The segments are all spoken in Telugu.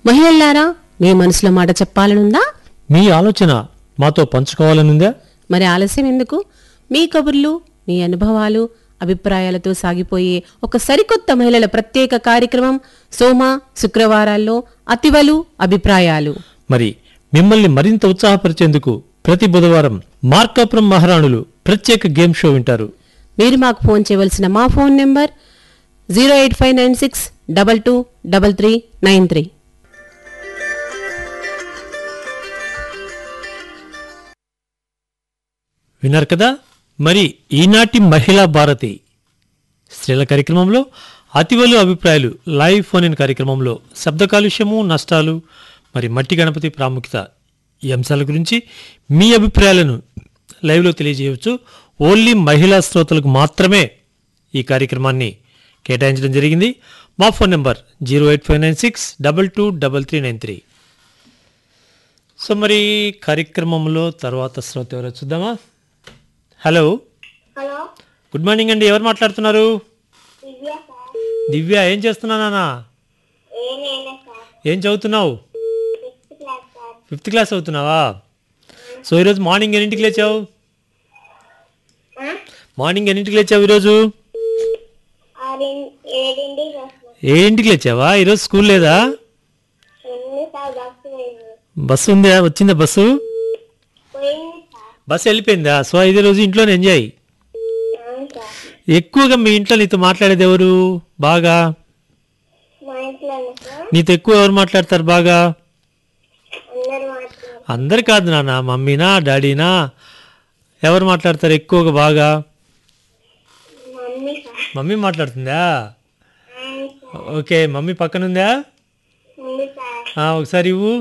మహిళల్లారా మీ మనసులో మాట చెప్పాలనుందా మీ ఆలోచన మాతో పంచుకోవాలనుందా మరి ఆలస్యం ఎందుకు మీ కబుర్లు మీ అనుభవాలు అభిప్రాయాలతో సాగిపోయే ఒక సరికొత్త మహిళల ప్రత్యేక కార్యక్రమం సోమ శుక్రవారాల్లో అతివలు అభిప్రాయాలు మరి మిమ్మల్ని మరింత ఉత్సాహపరిచేందుకు ప్రతి బుధవారం మార్కాపురం మహారాణులు ప్రత్యేక గేమ్ షో వింటారు మీరు మాకు ఫోన్ చేయవలసిన మా phone number zero eight five nine six double two double three nine three విన్నారు కదా మరి ఈనాటి మహిళా భారతి స్త్రీల కార్యక్రమంలో అతివలు అభిప్రాయాలు లైవ్ ఫోన్ ఇన్ కార్యక్రమంలో శబ్ద కాలుష్యము నష్టాలు మరి మట్టి గణపతి ప్రాముఖ్యత ఈ అంశాల గురించి మీ అభిప్రాయాలను లైవ్లో తెలియజేయవచ్చు ఓన్లీ మహిళా శ్రోతలకు మాత్రమే ఈ కార్యక్రమాన్ని కేటాయించడం జరిగింది మా phone number zero eight five nine six double two double three nine three so మరి కార్యక్రమంలో తర్వాత శ్రోత ఎవరో చూద్దామా హలో హలో గుడ్ మార్నింగ్ అండి ఎవరు మాట్లాడుతున్నారు దివ్య సార్ దివ్య ఏం చేస్తున్నావు నాన్న ఏమైనా సార్ ఏం చదువుతున్నావు fifth class sir fifth class చదువుతున్నావా సో ఈరోజు మార్నింగ్ ఎన్నింటికి లేచావు ఆ? మార్నింగ్ ఎన్నింటికి లేచావు ఈరోజు ఆరిన్ ఏడింటికి వస్తున్నాం ఏ ఇంటికి లేచావా ఈరోజు స్కూల్ లేదా ఎన్ని సార్ బస్సు పోయింది బస్సు ఉందా వచ్చిందా బస్సు పోయింది సార్ బస్సు వెళ్ళిపోయిందా సో ఇదే రోజు ఇంట్లోనే ఎంజాయ్ అవును సార్ ఎక్కువగా మీ ఇంట్లో నీతో మాట్లాడేది ఎవరు బాగా మా ఇంట్లోనే సార్ నీతో ఎక్కువ ఎవరు మాట్లాడతారు బాగా అందరు మాట్లాడారు అందరు కాదు నాన్న మమ్మీనా డాడీనా ఎవరు మాట్లాడతారు ఎక్కువగా బాగా మమ్మీ సార్ మమ్మీ మాట్లాడుతుందా అవును సార్ ఓకే మమ్మీ పక్కనుందా ఉంది సార్ ఆ, ఒకసారి ఇవ్వు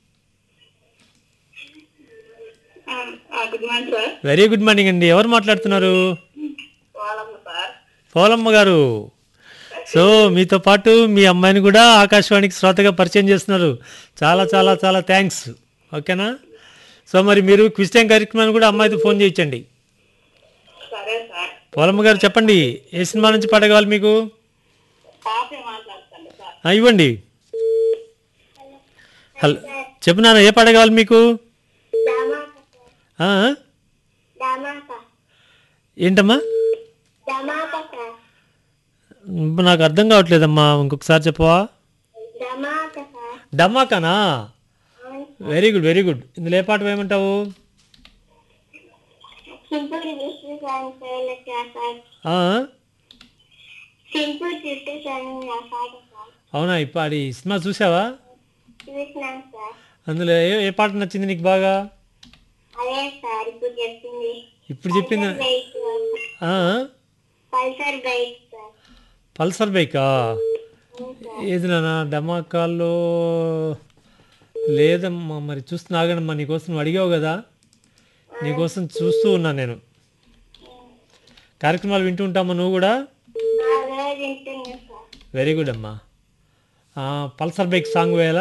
good morning sir very good morning అండి ఎవరు మాట్లాడుతున్నారు వాళ్ళమ్మ సార్ పోలమ్మ గారు సో మీతో పాటు మీ అమ్మాయిని కూడా ఆకాశవాణికి శ్రోతగా పరిచయం చేస్తున్నారు చాలా చాలా చాలా థ్యాంక్స్ ఓకేనా సో మరి మీరు క్విజ్ టైం కార్యక్రమాన్ని కూడా అమ్మాయితో ఫోన్ చేయించండి సరే సార్ పోలమ్మ గారు చెప్పండి ఏ సినిమా నుంచి పాట కావాలి మీకు పాపే మాట్లాడుతాను సార్ ఆ, ఇవ్వండి హలో చెప్పు నాన్న ఏ పాట కావాలి మీకు దమాక సార్ ఆ? దమాక ఏంటమ్మా దమాక సార్ నాకు అర్థం కావట్లేదమ్మా ఇంకొకసారి చెప్పవా దమాక సార్ డమ్మాకానా అవును వెరీ గుడ్ వెరీ గుడ్ ఇందులో ఏ పాట వేయమంటావు సింపుల్ విష్ణు సాంగ్ సార్ ఆ? సింపుల్ చుట్టూ సాంగ్ పాట సార్ అవునా ఇప్పుడు ఈ సినిమా చూసావా చూసినాం సార్ అందులో ఏ ఏ పాట నచ్చింది నీకు బాగా అదే సార్ ఇప్పుడు చెప్పింది ఇప్పుడు చెప్పింది బైక్ ఆ? పల్సర్ బైక్ సార్ పల్సర్ బైకా అవును సార్ ఏది నాన్న డమాకాల్లో లేదమ్మా మరి చూస్తున్నా ఆగనమ్మా నీకోసం నువ్వు అడిగావు కదా నీకోసం చూస్తూ ఉన్నా నేను కార్యక్రమాలు వింటూ ఉంటామా నువ్వు కూడా ఆ రోజు వింటున్నా సార్ వెరీ గుడ్ అమ్మా ఆ, పల్సర్ బైక్ సాంగ్ వేయాలా